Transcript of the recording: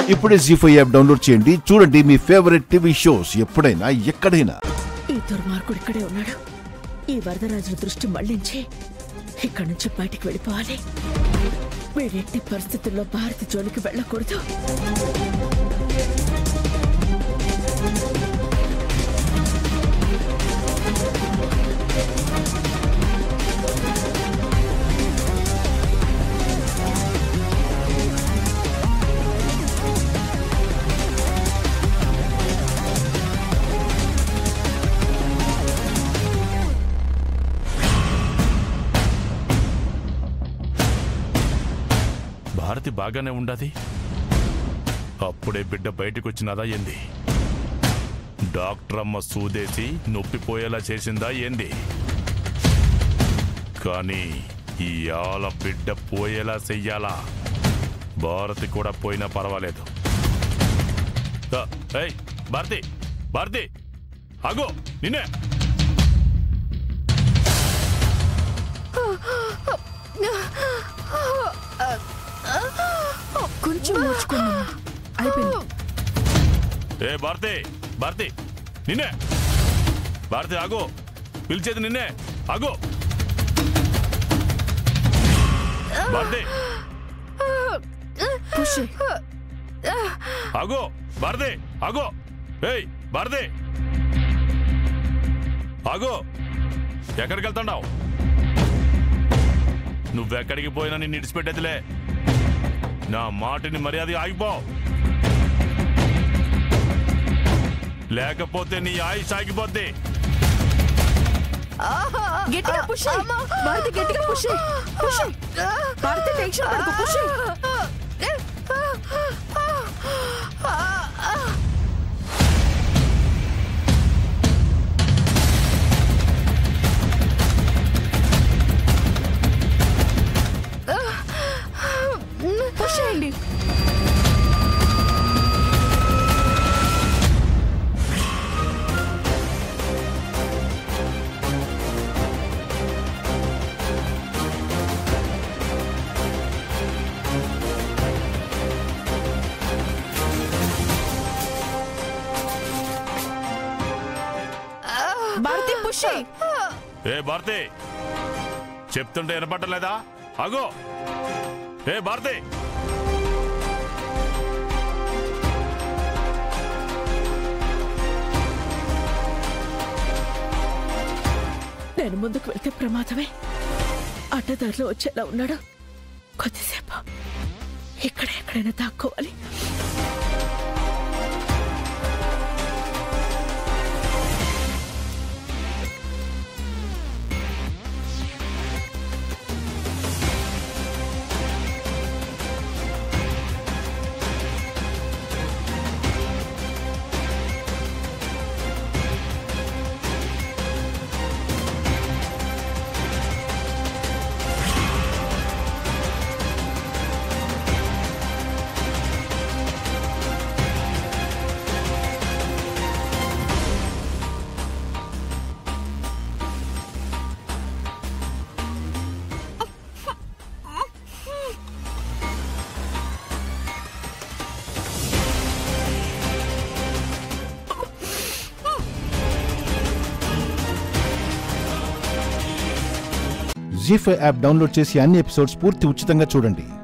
ఇప్పుడే G five app download చేయండి చూడండి మీ ఫేవరెట్ టీవీ షోస్ ఎప్పుడైనా ఎక్కడైనా ఈ దుర్మార్గుడు ఇక్కడే ఉన్నాడు ఈ వరదరాజుల దృష్టి మళ్లించి ఇక్కడి నుంచి బయటికి వెళ్ళిపోవాలి వీడెట్టి పరిస్థితుల్లో భారతి జోలికి వెళ్ళకూడదు భారతి బాగానే ఉండది అప్పుడే బిడ్డ బయటికి వచ్చినదా ఏంది డాక్టర్ అమ్మ సూదేసి నొప్పిపోయేలా చేసిందా ఏంది కానీ ఈ ఆల బిడ్డ పోయేలా చెయ్యాలా భారతి కూడా పోయినా పర్వాలేదు ఆ, ఏయ్ భారతి భారతి అగో నిన్నే కొంచెం మూర్చుకున్నా అయిపోయింది ఏ భారతి భారతి నిన్నే భారతి ఆగు పిలిచేది నిన్నే ఆగు భారతి పుష్ ఆగు భారతి ఆగు ఏయ్ భారతి ఆగు ఎక్కడికి వెళ్తున్నావు నువ్వెక్కడికి పోయినా నిన్ను ఇడిచిపెట్టేదిలే నా మాటని మర్యాద ఆగిపో లేకపోతే నీ ఆయుష్ ఆగిపోద్ది గట్టిగా పుష్ భారతి గట్టిగా పుష్ పుష్ భారతి టెన్షన్ పడుకో పుష్ పుష్ చేయండి భారతి పుష్ చేయి ఏ భారతి చెప్తుంటే వినపట్టలేదా అగో ఏ భారతి నేను ముందుకు వెళ్తే ప్రమాదమే అడ్డదారిలో వచ్చేలా ఉన్నాడు కొద్దిసేపు ఇక్కడ ఎక్కడైనా దాక్కోవాలి జీ ఫైవ్ యాప్ డౌన్లోడ్ చేసి అన్ని ఎపిసోడ్స్ పూర్తి ఉచితంగా చూడండి